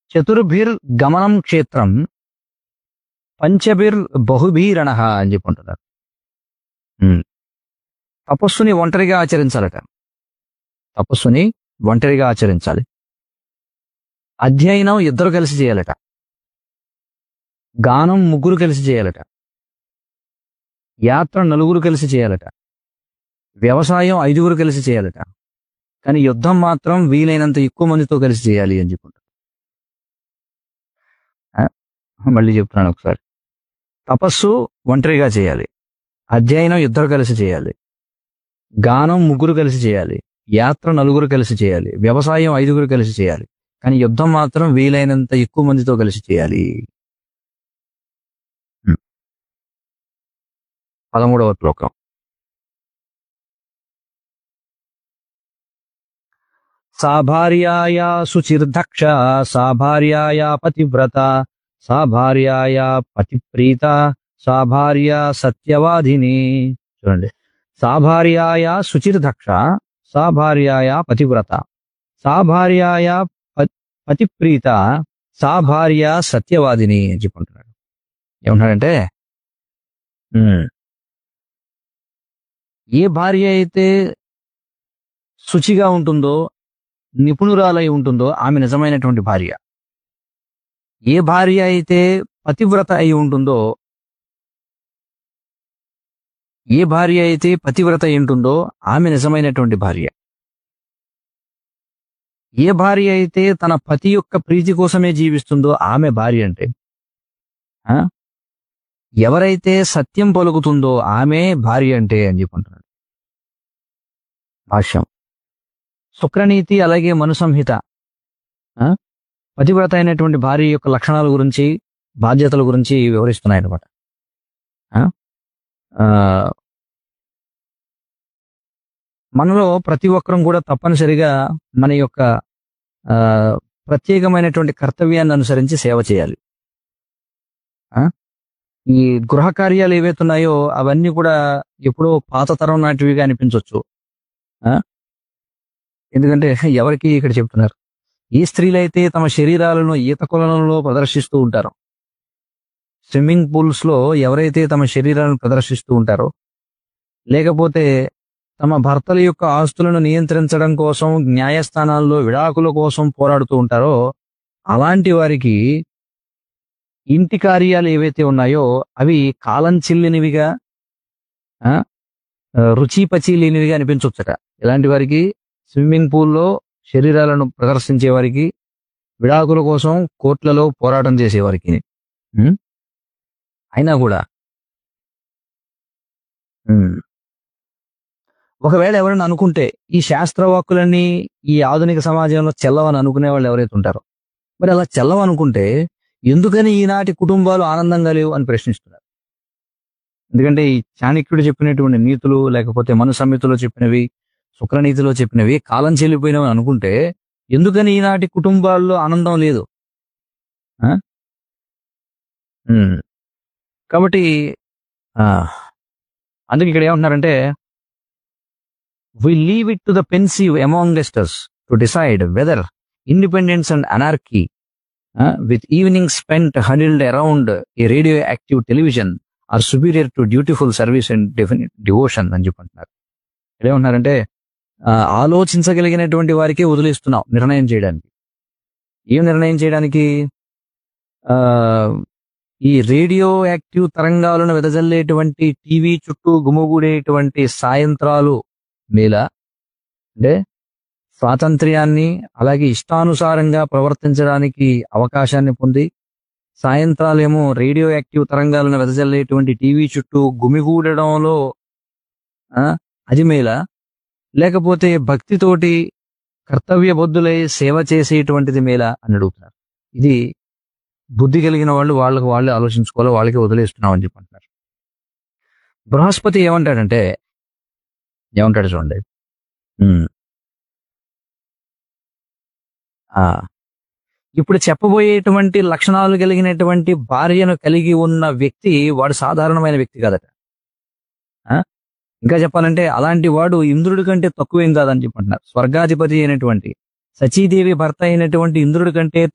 చతుర్భిర్ గమనం క్షేత్రం పంచభిర్ బహుభీరణ అని చెప్పి అంటున్నారు ఉమ్. తపస్సుని ఒంటరిగా ఆచరించాలట తపస్సుని ఒంటరిగా ఆచరించాలి అధ్యయనం ఇద్దరు కలిసి చేయాలట గానం ముగ్గురు కలిసి చేయాలట యాత్ర నలుగురు కలిసి చేయాలట వ్యవసాయం ఐదుగురు కలిసి చేయాలట కానీ యుద్ధం మాత్రం వీలైనంత ఎక్కువ మందితో కలిసి చేయాలి అని చెప్పుకుంటారు ఆ, మళ్ళీ చెప్తున్నాను ఒకసారి తపస్సు ఒంటరిగా చేయాలి అధ్యయనం ఇద్దరు కలిసి చేయాలి గానం ముగ్గురు కలిసి చేయాలి యాత్ర నలుగురు కలిసి చేయాలి వ్యవసాయం ఐదుగురు కలిసి చేయాలి కానీ యుద్ధం మాత్రం వీలైనంత ఎక్కువ మందితో కలిసి చేయాలి హ్మ్. పదమూడవ శ్లోకం సా భార్యాయా శుచిర్దక్ష సా భార్యాయా పతివ్రత సా భార్యాయా పతిప్రీత సా భార్య సత్యవాదిని చూడండి సా భార్యాయా శుచిర్దక్ష సా భార్యాయా పతివ్రత సా భార్యాయా ప- పతిప్రీత సా భార్య సత్యవాదిని అని చెప్పుకుంటున్నాడు ఏమంటున్నాడంటే ఉమ్, ఏ భార్య అయితే శుచిగా ఉంటుందో నిపుణురాలై ఉంటుందో ఆమె నిజమైనటువంటి భార్య ఏ భార్య అయితే పతివ్రత అయి ఉంటుందో ఏ భార్య అయితే పతివ్రత అయి ఉంటుందో ఆమె నిజమైనటువంటి భార్య ఏ భార్య అయితే తన పతి యొక్క ప్రీతి కోసమే జీవిస్తుందో ఆమె భార్య అంటే ఆ? ఎవరైతే సత్యం పలుకుతుందో ఆమె భార్య అంటే అని చెప్పుకుంటున్నాడు భాష్యం శుక్రనీతి అలాగే మనుసంహిత ఆ? పతివ్రత అయినటువంటి భార్య యొక్క లక్షణాల గురించి బాధ్యతల గురించి వివరిస్తున్నాయి అనమాట మనలో ప్రతి ఒక్కరం కూడా తప్పనిసరిగా మన యొక్క ఆ, ప్రత్యేకమైనటువంటి కర్తవ్యాన్ని అనుసరించి సేవ చేయాలి ఆ? ఈ గృహ కార్యాలు ఏవైతే ఉన్నాయో అవన్నీ కూడా ఎప్పుడో పాత తరం నాటివిగా అనిపించవచ్చు ఆ? ఎందుకంటే ఎవరికి ఇక్కడ చెప్తున్నారు ఈ స్త్రీలైతే తమ శరీరాలను ఈత కొలనంలో ప్రదర్శిస్తూ ఉంటారో స్విమ్మింగ్ పూల్స్ లో ఎవరైతే తమ శరీరాలను ప్రదర్శిస్తూ ఉంటారో లేకపోతే తమ భర్తల యొక్క ఆస్తులను నియంత్రించడం కోసం న్యాయస్థానాల్లో విడాకుల కోసం పోరాడుతూ ఉంటారో అలాంటి వారికి ఇంటి కార్యాలు ఏవైతే ఉన్నాయో అవి కాలం చెల్లినవిగా ఆ, రుచి పచి లేనివిగా అనిపించవచ్చట ఇలాంటి వారికి స్విమ్మింగ్ పూల్లో శరీరాలను ప్రదర్శించే వారికి విడాకుల కోసం కోర్టులలో పోరాటం చేసేవారికి ఉం? అయినా కూడా ఉం. ఒకవేళ ఎవరైనా అనుకుంటే ఈ శాస్త్రవాక్కులన్నీ ఈ ఆధునిక సమాజంలో చెల్లవని అనుకునే వాళ్ళు ఎవరైతే ఉంటారో మరి అలా చెల్లవనుకుంటే ఎందుకని ఈనాటి కుటుంబాలు ఆనందంగా లేవు అని ప్రశ్నిస్తున్నారు ఎందుకంటే ఈ చాణక్యుడు చెప్పినటువంటి నీతులు లేకపోతే మను సమితిలో చెప్పినవి శుక్రనీతిలో చెప్పినవి కాలం చెల్లిపోయినవి అనుకుంటే ఎందుకని ఈనాటి కుటుంబాల్లో ఆనందం లేదు ఆ? ఉమ్. కాబట్టి ఆ, అందుకే ఇక్కడ ఏమంటున్నారంటే we leave it to the pensive among esters to decide whether independence and anarchy with evening spent huddled around a radio active television are superior to dutiful service and devotion అని చెప్పంటున్నారు ఇక్కడ ఏమంటున్నారంటే ఆ, ఆలోచించగలిగినటువంటి వారికే వదిలేస్తున్నాం నిర్ణయం చేయడానికి ఏం నిర్ణయం చేయడానికి ఆ ఈ రేడియో యాక్టివ్ తరంగాలను వెదజల్లేటువంటి టీవీ చుట్టూ గుమిగూడేటువంటి సాయంత్రాలు మేల అంటే స్వాతంత్ర్యాన్ని అలాగే ఇష్టానుసారంగా ప్రవర్తించడానికి అవకాశాన్ని పొంది సాయంత్రాలేమో రేడియో యాక్టివ్ తరంగాలను వెదజల్లేటువంటి టీవీ చుట్టూ గుమిగూడడంలో ఆ, అది మేల లేకపోతే భక్తితోటి కర్తవ్య బుద్ధులై సేవ చేసేటువంటిది మేల అని అడుగుతున్నారు ఇది బుద్ధి కలిగిన వాళ్ళు వాళ్ళకి వాళ్ళే ఆలోచించుకోవాలి వాళ్ళకి వదిలేస్తున్నాం అని చెప్పి అంటున్నారు బృహస్పతి ఏమంటాడంటే ఏమంటాడు చూడండి ఉమ్. ఆ, ఇప్పుడు చెప్పబోయేటువంటి లక్షణాలు కలిగినటువంటి భార్యను కలిగి ఉన్న వ్యక్తి వాడు సాధారణమైన వ్యక్తి కాదట ఆ? ఇంకా చెప్పాలంటే అలాంటి వాడు ఇంద్రుడి కంటే తక్కువేం కాదని చెప్పంటున్నారు స్వర్గాధిపతి అయినటువంటి సచీదేవి భర్త అయినటువంటి ఇంద్రుడి కంటే